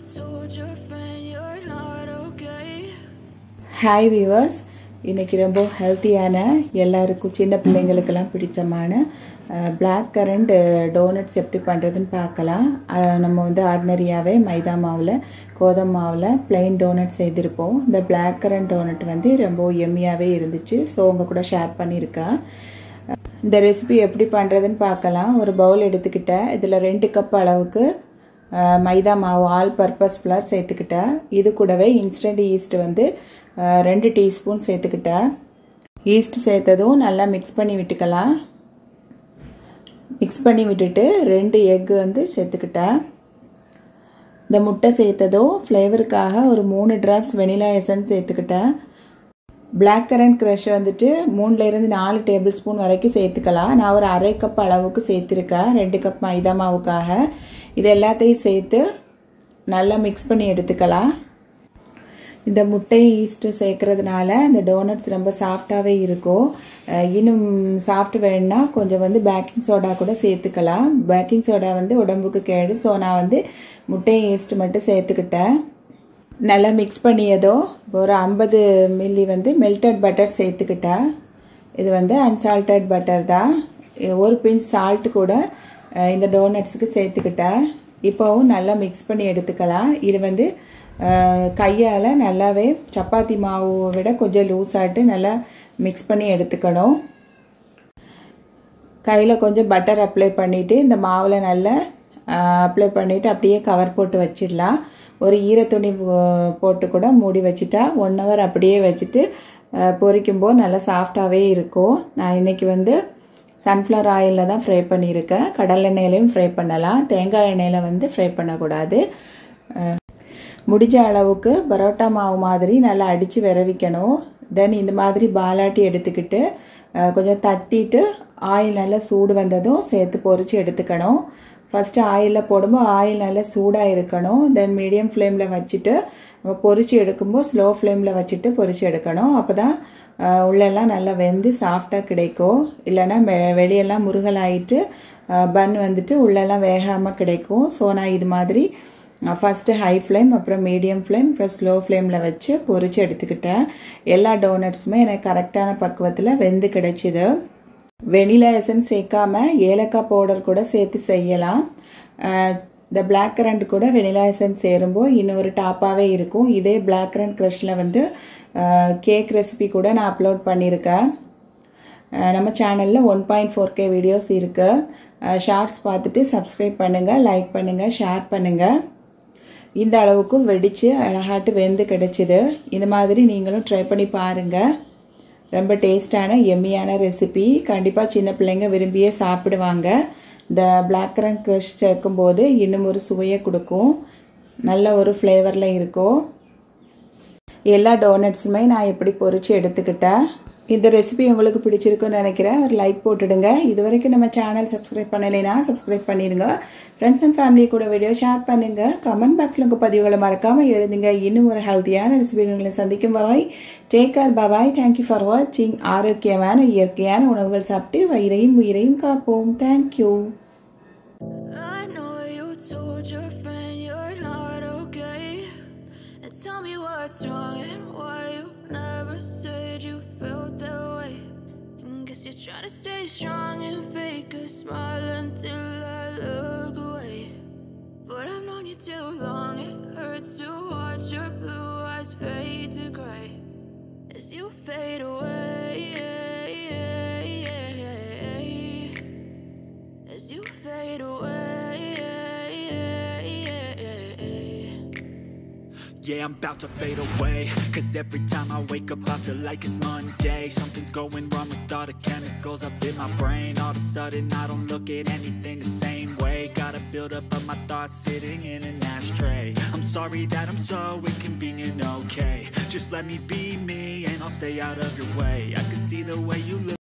told your friend you're not okay. Hi viewers இன்றைக்கி ரொம்ப ஹெல்த்தியான எல்லாருக்கும் சின்ன பிள்ளைங்களுக்கெல்லாம் பிடிச்சமான பிளாக் கரண்ட் டோனட்ஸ் எப்படி பண்ணுறதுன்னு பார்க்கலாம் அஹ், நம்ம வந்து ஆர்டினரியாகவே மைதா மாவில் கோதம் மாவில் plain டோனட் செய்திருப்போம் இந்த பிளாக் கரண்ட் டோனட் வந்து ரொம்ப எம்மியாகவே இருந்துச்சு ஸோ உங்கள் கூட ஷேர் பண்ணியிருக்கேன் இந்த ரெசிபி எப்படி பண்ணுறதுன்னு பார்க்கலாம் ஒரு பவுல் எடுத்துக்கிட்டேன் இதில் ரெண்டு கப் அளவுக்கு அஹ், மைதா மாவு ஆல் பர்பஸ் ஃப்ளார் சேர்த்துக்கிட்டேன் இது கூடவே இன்ஸ்டன்ட் ஈஸ்ட் வந்து அஹ், ரெண்டு டீஸ்பூன் சேர்த்துக்கிட்டேன் ஈஸ்ட் சேர்த்ததும் நல்லா மிக்ஸ் பண்ணி விட்டுக்கலாம் மிக்ஸ் பண்ணி விட்டுட்டு ரெண்டு எக்கு வந்து சேர்த்துக்கிட்டேன் இந்த முட்டை சேர்த்ததும் ஃப்ளேவருக்காக ஒரு மூணு ட்ராப்ஸ் வெனிலா எசன்ஸ் சேர்த்துக்கிட்டேன் பிளாக் கரண்ட் க்ரஷ் வந்துட்டு மூணுலேருந்து நாலு டேபிள் ஸ்பூன் வரைக்கும் சேர்த்துக்கலாம் நான் ஒரு அரை கப் அளவுக்கு சேர்த்துருக்கேன் ரெண்டு கப் மைதா மாவுக்காக இது எல்லாத்தையும் சேர்த்து நல்லா மிக்ஸ் பண்ணி எடுத்துக்கலாம் இந்த முட்டை ஈஸ்ட்டு சேர்க்கறதுனால இந்த டோனட்ஸ் ரொம்ப சாஃப்டாகவே இருக்கும் அஹ் இன்னும் சாஃப்ட் வேணும்னா கொஞ்சம் வந்து பேக்கிங் சோடா கூட சேர்த்துக்கலாம் பேக்கிங் சோடா வந்து உடம்புக்கு கேடு ஸோ நான் வந்து முட்டை ஈஸ்ட் மட்டும் சேர்த்துக்கிட்டேன் நல்லா மிக்ஸ் பண்ணியதோ ஒரு ஐம்பது மில்லி வந்து மெல்டட் பட்டர் சேர்த்துக்கிட்டேன் இது வந்து அன்சால்டட் பட்டர் தான் ஒரு பிஞ்ச் சால்ட் கூட அஹ், இந்த டோனட்ஸுக்கு சேர்த்துக்கிட்டேன் இப்போவும் நல்லா மிக்ஸ் பண்ணி எடுத்துக்கலாம் இது வந்து கையால் நல்லாவே சப்பாத்தி மாவை விட கொஞ்சம் லூஸாட்டு நல்லா மிக்ஸ் பண்ணி எடுத்துக்கணும் கையில் கொஞ்சம் பட்டர் அப்ளை பண்ணிவிட்டு இந்த மாவில் நல்லா அப்ளை பண்ணிவிட்டு அப்படியே கவர் போட்டு வச்சிடலாம் ஒரு ஈரத்துணி போட்டு கூட மூடி வச்சுட்டா ஒன் ஹவர் அப்படியே வச்சுட்டு பொரிக்கும்போது நல்லா சாஃப்டாகவே இருக்கும் நான் இன்றைக்கி வந்து சன்ஃப்ளவர் ஆயிலில் தான் ஃப்ரை பண்ணியிருக்கேன் கடல் எண்ணெயிலையும் ஃப்ரை பண்ணலாம் தேங்காய் எண்ணெயில் வந்து ஃப்ரை பண்ணக்கூடாது முடிஞ்ச அளவுக்கு பரோட்டா மாவு மாதிரி நல்லா அடித்து விரவிக்கணும் தென் இந்த மாதிரி பாலாட்டி எடுத்துக்கிட்டு கொஞ்சம் தட்டிட்டு ஆயில் நல்லா சூடு வந்ததும் சேர்த்து பொரித்து எடுத்துக்கணும் ஃபஸ்ட்டு ஆயிலில் போடும்போது ஆயில் நல்லா சூடாக இருக்கணும் தென் மீடியம் ஃப்ளேமில் வச்சுட்டு நம்ம பொரித்து எடுக்கும்போது ஸ்லோ ஃப்ளேமில் வச்சுட்டு பொரித்து எடுக்கணும் அப்போ தான் உள்ளெல்லாம் நல்லா வெந்து சாஃப்டாக கிடைக்கும் இல்லைன்னா வெளியெல்லாம் முருகலாயிட்டு பன் வந்துட்டு உள்ளெல்லாம் வேகாமல் கிடைக்கும் ஸோ நான் இது மாதிரி ஃபஸ்ட்டு ஹை ஃப்ளேம் அப்புறம் மீடியம் ஃப்ளேம் அப்புறம் ஸ்லோ ஃப்ளேமில் வச்சு பொரித்து எடுத்துக்கிட்டேன் எல்லா டோனட்ஸுமே எனக்கு கரெக்டான பக்குவத்தில் வெந்து கிடைச்சிது வெனிலா எசன்ஸ் சேர்க்காம ஏலக்காய் பவுடர் கூட சேர்த்து செய்யலாம் இந்த பிளாக் கரண்ட் கூட வெனிலா எசன்ஸ் சேரும்போது இன்னொரு டாப்பாகவே இருக்கும் இதே பிளாக் கரண்ட் க்ரஷில் வந்து கேக் ரெசிபி கூட நான் அப்லோட் பண்ணியிருக்கேன் நம்ம சேனலில் one point four K videos இருக்குது ஷார்ட்ஸ் பார்த்துட்டு சப்ஸ்கிரைப் பண்ணுங்கள் லைக் பண்ணுங்கள் ஷேர் பண்ணுங்கள் இந்த அளவுக்கு வெடித்து அழகாட்டு வெந்து கிடைச்சிது இந்த மாதிரி நீங்களும் ட்ரை பண்ணி பாருங்கள் ரொம்ப டேஸ்டான எம்மியான ரெசிபி கண்டிப்பாக சின்ன பிள்ளைங்க விரும்பியே சாப்பிடுவாங்க இந்த பிளாக் கரண்ட் க்ரஷ் சேர்க்கும்போது இன்னும் ஒரு சுவையை கொடுக்கும் நல்ல ஒரு ஃப்ளேவரில் இருக்கும் எல்லா டோனட்ஸுமே நான் எப்படி பொறிச்சு எடுத்துக்கிட்டேன் இந்த ரெசிபி உங்களுக்கு பிடிச்சிருக்குன்னு நினைக்கிறேன் ஒரு லைக் போட்டுடுங்க இது வரைக்கும் நம்ம சேனல் சப்ஸ்கிரைப் பண்ணலைன்னா சப்ஸ்கிரைப் பண்ணிடுங்க ஃப்ரெண்ட்ஸ் அண்ட் ஃபேமிலி கூட வீடியோ ஷேர் பண்ணுங்க கமெண்ட் பாக்ஸில் உங்கள் பதிவுகளை மறக்காம எழுதுங்க இன்னும் ஒரு ஹெல்த்தியான ரெசிபி உங்களை சந்திக்கும் வரை take care bye bye thank you for வாட்சிங் ஆரோக்கியமான இயற்கையான உணவுகள் சாப்பிட்டு வயிறையும் உயிரையும் காப்போம் thank you I know you told your friend you're not okay. And tell me what's wrong and why you never said you felt that way. And guess you're trying to stay strong and fake a smile until I look away. But I've known you too long, it hurts to watch your blue eyes fade to gray as you fade away. As you fade away. Yeah, I'm about to fade away Cause every time I wake up I feel like it's Monday Something's going wrong with all the chemicals up in my brain All of a sudden I don't look at anything the same way Gotta build up of my thoughts sitting in an ashtray I'm sorry that I'm so inconvenient, okay Just let me be me and I'll stay out of your way I can see the way you look